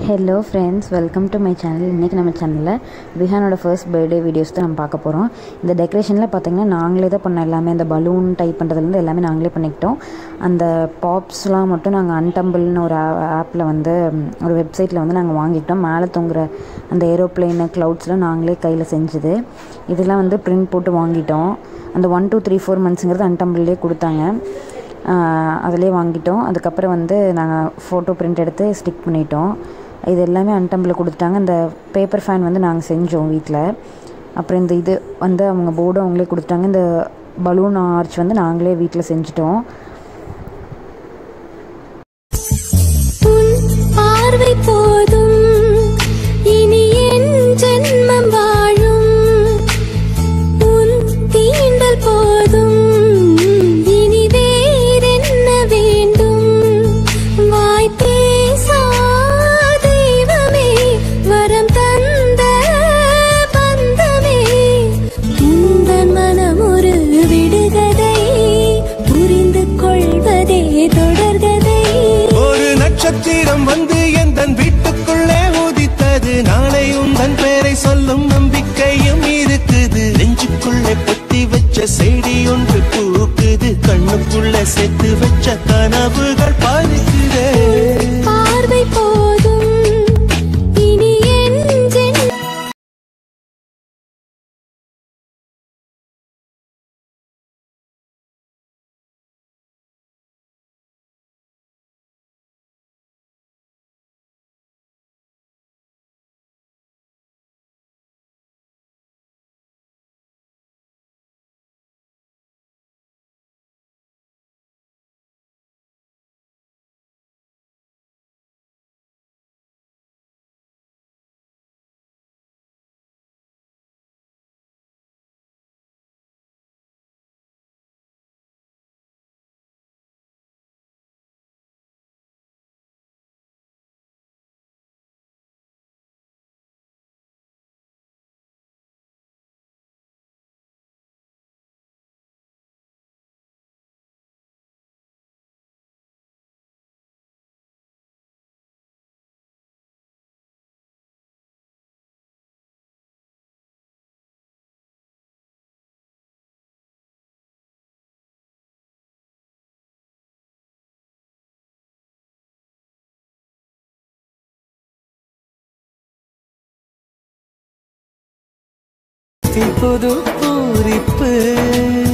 hello friends welcome to my channel இன்றைக்கி நம்ம சேனலில் விஹானோட ஃபர்ஸ்ட் பர்த்டே வீடியோஸ் தான் நம்ம பார்க்க போகிறோம் இந்த டெக்கரேஷனில் பார்த்திங்கன்னா நாங்களே தான் பண்ணோம் எல்லாமே இந்த பலூன் டைப் பண்ணுறதுலேருந்து எல்லாமே நாங்களே பண்ணிக்கிட்டோம் அந்த பாப்ஸ்லாம் மட்டும் நாங்கள் அன்டம்பிள்னு ஒரு ஆப்பில் வந்து ம், ஒரு வெப்சைட்டில் வந்து நாங்கள் வாங்கிக்கிட்டோம் மேலே தொங்குற அந்த ஏரோப்ளேனு க்ளவுட்ஸ்லாம் நாங்களே கையில் செஞ்சது இதெல்லாம் வந்து பிரிண்ட் போட்டு வாங்கிட்டோம் அந்த ஒன் டூ த்ரீ ஃபோர் மந்த்ஸுங்கிறது அன்டம்பிள்லேயே கொடுத்தாங்க அதிலே வாங்கிட்டோம் அதுக்கப்புறம் வந்து நாங்கள் ஃபோட்டோ பிரிண்ட் எடுத்து ஸ்டிக் பண்ணிட்டோம் இது எல்லாமே அன்டம்பிளில் கொடுத்துட்டாங்க இந்த பேப்பர் ஃபேன் வந்து நாங்கள் செஞ்சோம் வீட்டில் அப்புறம் இந்த இது வந்து அவங்க போர்டும் அவங்களே கொடுத்துட்டாங்க இந்த பலூன் ஆர்ச் வந்து நாங்களே வீட்டில் செஞ்சிட்டோம் உன் பார்வை போதும் இனி என் ஜென்மம் வாழும் உன் தீண்டல் போதும் இனி வேறென்ன வேண்டும் வாய் பேசா தெய்வமே வரம் தந்த பந்தமே உந்தன் மனம் ஒரு விடுகதை புரிந்து கொள்வதே தொடர்கதை ஒரு நட்சத்திரம் வந்து எந்தன் வீட்டுக்குள்ளே உதித்தது நாளை உந்தன் பேரை சொல்லும் நம்பிக்கையும் இருக்குது நெஞ்சுக்குள்ளே பொத்தி வச்ச செடி ஒன்று பூக்குது கண்ணுக்குள்ளே சேர்த்து வச்ச கனவுகள் பறிக்குதே பார்வை போதும் இனி என் ஜென்மம் புது பூரிப்பு